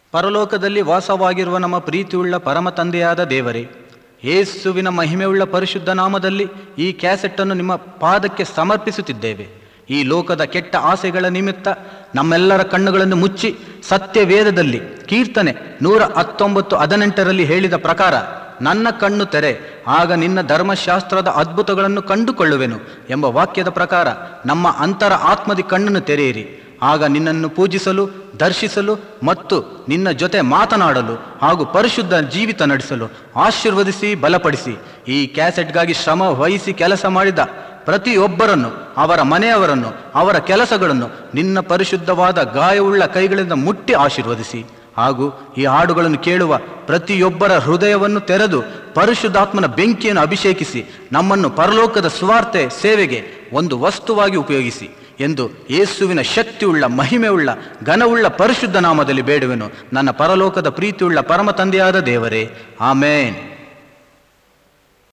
ಪರಲೋಕದಲ್ಲಿ ವಾಸವಾಗಿರುವ ನಮ್ಮ ಪ್ರೀತಿಯುಳ್ಳ ಪರಮ ತಂದೆಯಾದ ದೇವರೇ ಯೇಸುವಿನ ಮಹಿಮೆಯುಳ್ಳ ಪರಿಶುದ್ಧ ನಾಮದಲ್ಲಿ ಈ ಕ್ಯಾಸೆಟ್ಟನ್ನು ನಿಮ್ಮ ಪಾದಕ್ಕೆ ಸಮರ್ಪಿಸುತ್ತಿದ್ದೇವೆ ಈ ಲೋಕದ ಕೆಟ್ಟ ಆಸೆಗಳ ನಿಮಿತ್ತ ನಮ್ಮೆಲ್ಲರ ಕಣ್ಣುಗಳನ್ನು ಮುಚ್ಚಿ ಸತ್ಯವೇದದಲ್ಲಿ ಕೀರ್ತನೆ ನೂರ ಹತ್ತೊಂಬತ್ತು ಹದಿನೆಂಟರಲ್ಲಿ ಹೇಳಿದ ಪ್ರಕಾರ ನನ್ನ ಕಣ್ಣು ತೆರೆ ಆಗ ನಿನ್ನ ಧರ್ಮಶಾಸ್ತ್ರದ ಅದ್ಭುತಗಳನ್ನು ಕಂಡುಕೊಳ್ಳುವೆನು ಎಂಬ ವಾಕ್ಯದ ಪ್ರಕಾರ ನಮ್ಮ ಅಂತರ ಆತ್ಮದಿ ಕಣ್ಣನ್ನು ತೆರೆಯಿರಿ ಆಗ ನಿನ್ನನ್ನು ಪೂಜಿಸಲು ದರ್ಶಿಸಲು ಮತ್ತು ನಿನ್ನ ಜೊತೆ ಮಾತನಾಡಲು ಹಾಗೂ ಪರಿಶುದ್ಧ ಜೀವಿತ ನಡೆಸಲು ಆಶೀರ್ವದಿಸಿ ಬಲಪಡಿಸಿ ಈ ಕ್ಯಾಸೆಟ್ಗಾಗಿ ಶ್ರಮ ವಹಿಸಿ ಕೆಲಸ ಮಾಡಿದ ಪ್ರತಿಯೊಬ್ಬರನ್ನು ಅವರ ಮನೆಯವರನ್ನು ಅವರ ಕೆಲಸಗಳನ್ನು ನಿನ್ನ ಪರಿಶುದ್ಧವಾದ ಗಾಯವುಳ್ಳ ಕೈಗಳಿಂದ ಮುಟ್ಟಿ ಆಶೀರ್ವದಿಸಿ ಹಾಗೂ ಈ ಹಾಡುಗಳನ್ನು ಕೇಳುವ ಪ್ರತಿಯೊಬ್ಬರ ಹೃದಯವನ್ನು ತೆರೆದು ಪರಿಶುದ್ಧಾತ್ಮನ ಬೆಂಕಿಯನ್ನು ಅಭಿಷೇಕಿಸಿ ನಮ್ಮನ್ನು ಪರಲೋಕದ ಸ್ವಾರ್ಥ ಸೇವೆಗೆ ಒಂದು ವಸ್ತುವಾಗಿ ಉಪಯೋಗಿಸಿ ಎಂದು ಯೇಸುವಿನ ಶಕ್ತಿಯುಳ್ಳ ಮಹಿಮೆಯುಳ್ಳ ಘನವುಳ್ಳ ಪರಿಶುದ್ಧ ನಾಮದಲ್ಲಿ ಬೇಡುವೆನು ನನ್ನ ಪರಲೋಕದ ಪ್ರೀತಿಯುಳ್ಳ ಪರಮ ತಂದೆಯಾದ ದೇವರೇ ಆಮೇನ್